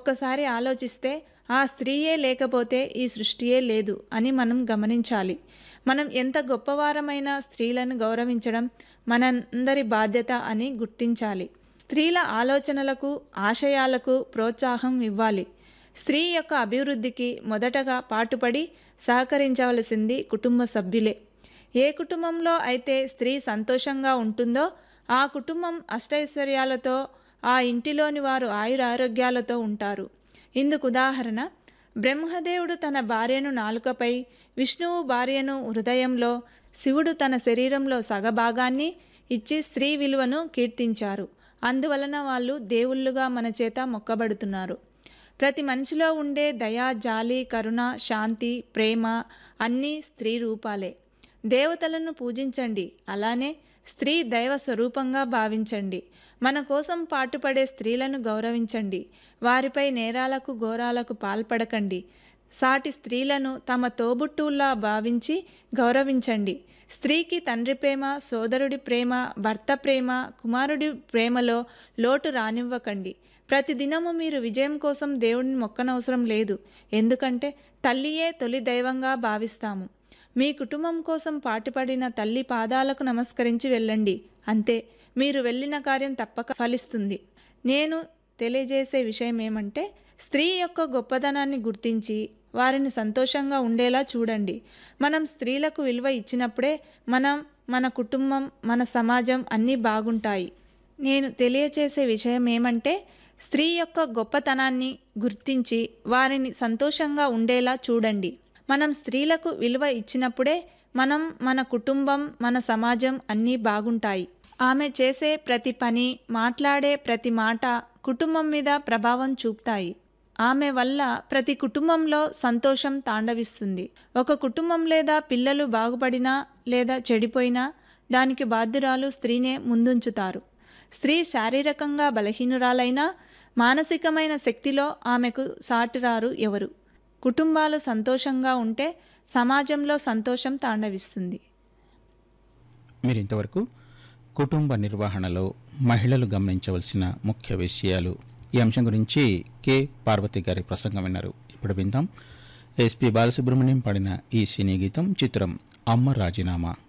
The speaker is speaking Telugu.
ఒక్కసారి ఆలోచిస్తే ఆ స్త్రీయే లేకపోతే ఈ సృష్టియే లేదు అని మనం గమనించాలి మనం ఎంత గొప్పవారమైన స్త్రీలను గౌరవించడం మనందరి బాధ్యత అని గుర్తించాలి స్త్రీల ఆలోచనలకు ఆశయాలకు ప్రోత్సాహం ఇవ్వాలి స్త్రీ యొక్క అభివృద్ధికి మొదటగా పాటుపడి సహకరించవలసింది కుటుంబ సభ్యులే ఏ కుటుంబంలో అయితే స్త్రీ సంతోషంగా ఉంటుందో ఆ కుటుంబం అష్టైశ్వర్యాలతో ఆ ఇంటిలోని వారు ఆయురారోగ్యాలతో ఉంటారు ఇందుకు ఉదాహరణ బ్రహ్మదేవుడు తన భార్యను నాలుకపై విష్ణువు భార్యను హృదయంలో శివుడు తన శరీరంలో సగభాగాన్ని ఇచ్చి స్త్రీ విలువను కీర్తించారు అందువలన వాళ్ళు దేవుళ్ళుగా మన చేత మొక్కబడుతున్నారు ప్రతి మనిషిలో ఉండే దయ జాలి కరుణ శాంతి ప్రేమ అన్నీ స్త్రీ రూపాలే దేవతలను పూజించండి అలానే స్త్రీ దైవ స్వరూపంగా భావించండి మన కోసం పాటుపడే స్త్రీలను గౌరవించండి వారిపై నేరాలకు ఘోరాలకు పాల్పడకండి సాటి స్త్రీలను తమ తోబుట్టువుల్లా భావించి గౌరవించండి స్త్రీకి తండ్రి ప్రేమ సోదరుడి ప్రేమ భర్త ప్రేమ కుమారుడి ప్రేమలో లోటు రానివ్వకండి ప్రతిదినము మీరు విజయం కోసం దేవుడిని మొక్కనవసరం లేదు ఎందుకంటే తల్లియే తొలి దైవంగా భావిస్తాము మీ కుటుంబం కోసం పాటుపడిన తల్లి పాదాలకు నమస్కరించి వెళ్ళండి అంతే మీరు వెళ్ళిన కార్యం తప్పక ఫలిస్తుంది నేను తెలియజేసే విషయం ఏమంటే స్త్రీ యొక్క గొప్పతనాన్ని గుర్తించి వారిని సంతోషంగా ఉండేలా చూడండి మనం స్త్రీలకు విలువ ఇచ్చినప్పుడే మనం మన కుటుంబం మన సమాజం అన్నీ బాగుంటాయి నేను తెలియచేసే విషయం ఏమంటే స్త్రీ యొక్క గొప్పతనాన్ని గుర్తించి వారిని సంతోషంగా ఉండేలా చూడండి మనం స్త్రీలకు విలువ ఇచ్చినప్పుడే మనం మన కుటుంబం మన సమాజం అన్నీ బాగుంటాయి ఆమె చేసే ప్రతి పని మాట్లాడే ప్రతి మాట కుటుంబం మీద ప్రభావం చూపుతాయి ఆమె వల్ల ప్రతి కుటుంబంలో సంతోషం తాండవిస్తుంది ఒక కుటుంబం లేదా పిల్లలు బాగుపడినా లేదా చెడిపోయినా దానికి బాధ్యురాలు స్త్రీనే ముందుంచుతారు స్త్రీ శారీరకంగా బలహీనురాలైనా మానసికమైన శక్తిలో ఆమెకు సాటిరారు ఎవరు కుటుంబాలు సంతోషంగా ఉంటే సమాజంలో సంతోషం తాండవిస్తుంది మీరు ఇంతవరకు కుటుంబ నిర్వహణలో మహిళలు గమనించవలసిన ముఖ్య విషయాలు ఈ అంశం గురించి కె పార్వతి గారి ప్రసంగం విన్నారు ఇప్పుడు విందాం ఎస్పి బాలసుబ్రహ్మణ్యం పాడిన ఈ సినీ గీతం చిత్రం అమ్మ రాజీనామా